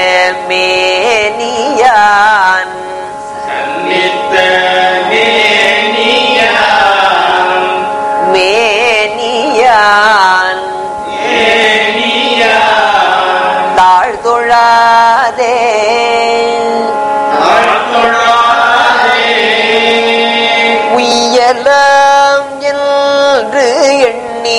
மேனியான் சன்னித்த மேனியான் மேனியான் மேனியான் தாழ்தொழாதே தாழ்த்தொழாதே உய்யலாம் என்று எண்ணி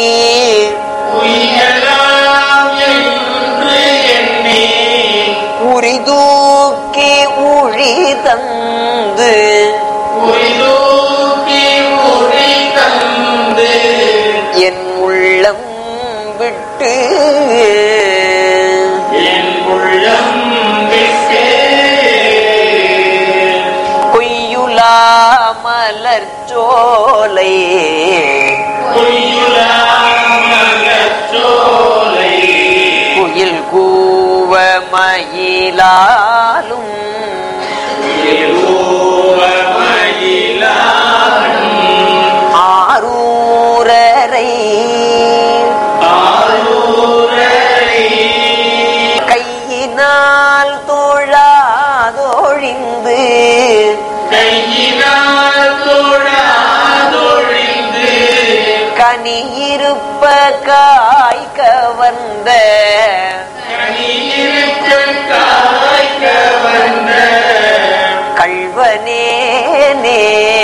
உய்யலாம் என்று எண்ணி உரிதூக்கி உழி தந்து உரிதூக்கி உரி தந்து என் உள்ளம் விட்டு என் உள்ளம் விட்டு கொய்யுலா மலர் சோலை குயிலாமலச்சோலை குயில் கூவ மயிலாலும் மயிலாடும் ஆரூரரை ஆரூரரை கையினால் தோழாதொழிந்து கையினால் தொழாதொழிந்து கனியிருப்ப காய்க்க வந்த கனியிருக்க காய்க்க வந்த கள்வனேனே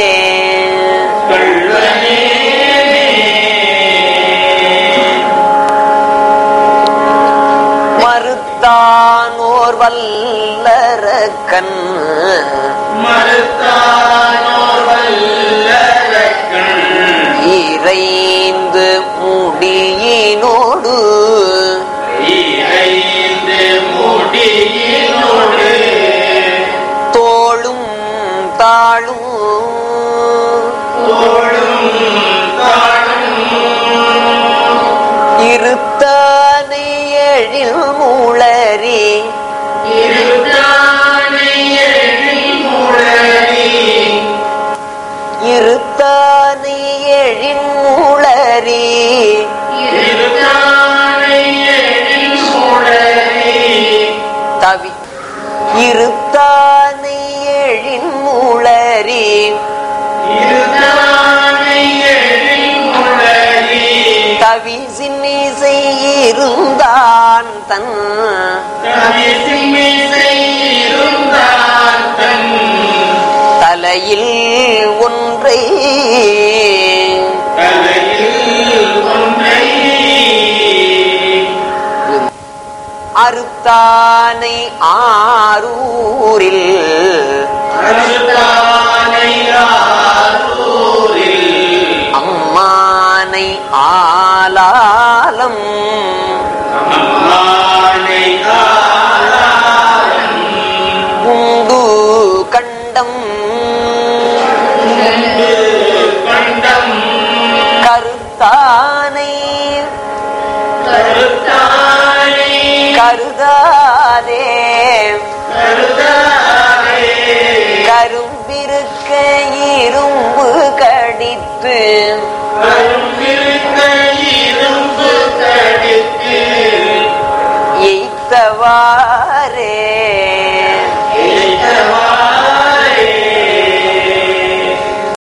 மறுத்தானோர் வல்லரக்கன் மறுத்தானோர் வல்லரக்கன் இறைந்து முடியினோடு இறைந்து முடியினோடு தோளும் தாழும் தோளும் தாழும் இருத்தானை எழில் மூளரி இருத்தானை எழில்முழறி இருத்தானை எழில் மூளரி இருத்தானை எழில்முழறி தவி இருத்தானை எழில் மூளரி இருத்தானை எழில்முழறி தவி சின்னிசை இருந்தான் தன் கவிசிமிசை இருந்தான் தன் தலையில் ஒன்றை தலையில் ஒன்றை அறுத்தானை ஆரூரில் அறுத்தானை ஆரூரில் அம்மானை ஆலாலம்